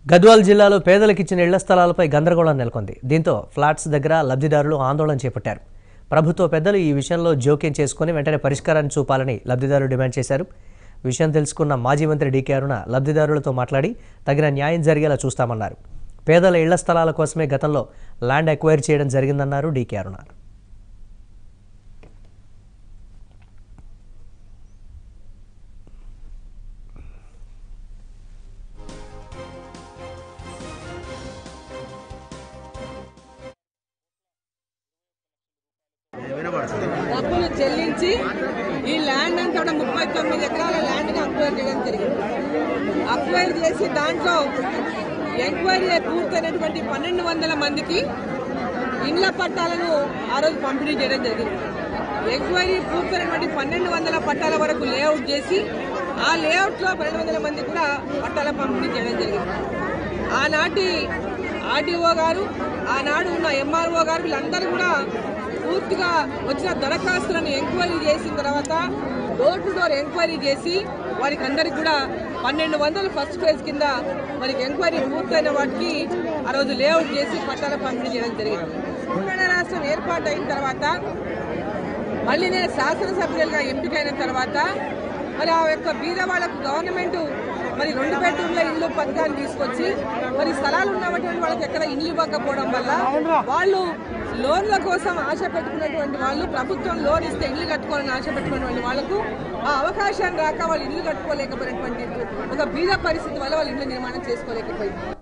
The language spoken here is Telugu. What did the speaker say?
గద్వాల్ జిల్లాలో పేదలకు ఇచ్చిన ఇళ్ల స్థలాలపై గందరగోళం నెలకొంది దీంతో ఫ్లాట్స్ దగ్గర లబ్ధిదారులు ఆందోళన చేపట్టారు ప్రభుత్వ పెద్దలు ఈ విషయంలో జోక్యం చేసుకుని వెంటనే పరిష్కారాన్ని చూపాలని లబ్ధిదారులు డిమాండ్ చేశారు విషయం తెలుసుకున్న మాజీ మంత్రి డీకే అరుణ లబ్ధిదారులతో మాట్లాడి తగిన న్యాయం జరిగేలా చూస్తామన్నారు పేదల ఇళ్ల స్థలాల కోసమే గతంలో ల్యాండ్ ఎక్వైర్ చేయడం జరిగిందన్నారు డీకే అరుణ డబ్బులు చెల్లించి ఈ ల్యాండ్ అంతా కూడా ముప్పై తొమ్మిది ఎకరాల ల్యాండ్ని అక్వైర్ చేయడం జరిగింది అక్వైర్ చేసి దాంట్లో ఎంక్వైరీ పూర్తయినటువంటి పన్నెండు వందల మందికి ఇండ్ల పట్టాలను ఆ రోజు పంపిణీ చేయడం జరిగింది ఎంక్వైరీ పూర్తయినటువంటి పన్నెండు వందల పట్టాల వరకు లేఅవుట్ చేసి ఆ లేఅవుట్లో పన్నెండు వందల మంది కూడా పట్టాల పంపిణీ చేయడం జరిగింది ఆనాటి ఆర్డీఓ గారు ఆనాడు ఉన్న ఎంఆర్ఓ గారు వీళ్ళందరూ కూడా పూర్తిగా వచ్చిన దరఖాస్తులను ఎంక్వైరీ చేసిన తర్వాత డోర్ టు డోర్ ఎంక్వైరీ చేసి వారికి అందరికి కూడా పన్నెండు వందలు ఫస్ట్ ఫేజ్ కింద వారికి ఎంక్వైరీ పూర్తయిన వాటికి ఆ రోజు లేఅవుట్ చేసి పట్టాల పంపిణీ చేయడం జరిగింది తెలంగాణ రాష్ట్రం ఏర్పాటు అయిన తర్వాత మళ్ళీ నేను శాసనసభ్యులుగా ఎంపికైన తర్వాత మరి ఆ యొక్క బీద వాళ్ళకు గవర్నమెంట్ మరి రెండు బెడ్రూమ్ల ఇల్లు పథకాన్ని తీసుకొచ్చి మరి స్థలాలు ఉన్నటువంటి వాళ్ళకి ఎక్కడ ఇల్లు ఇవ్వకపోవడం వల్ల వాళ్ళు లోన్ల కోసం ఆశ పెట్టుకున్నటువంటి వాళ్ళు ప్రభుత్వం లోన్ ఇస్తే ఇల్లు కట్టుకోవాలని ఆశ పెట్టుకున్నటువంటి వాళ్ళకు ఆ అవకాశాన్ని రాక వాళ్ళు ఇల్లు కట్టుకోలేకపోయినటువంటి ఒక బీద పరిస్థితి వల్ల వాళ్ళు ఇల్లు నిర్మాణం చేసుకోలేకపోయింది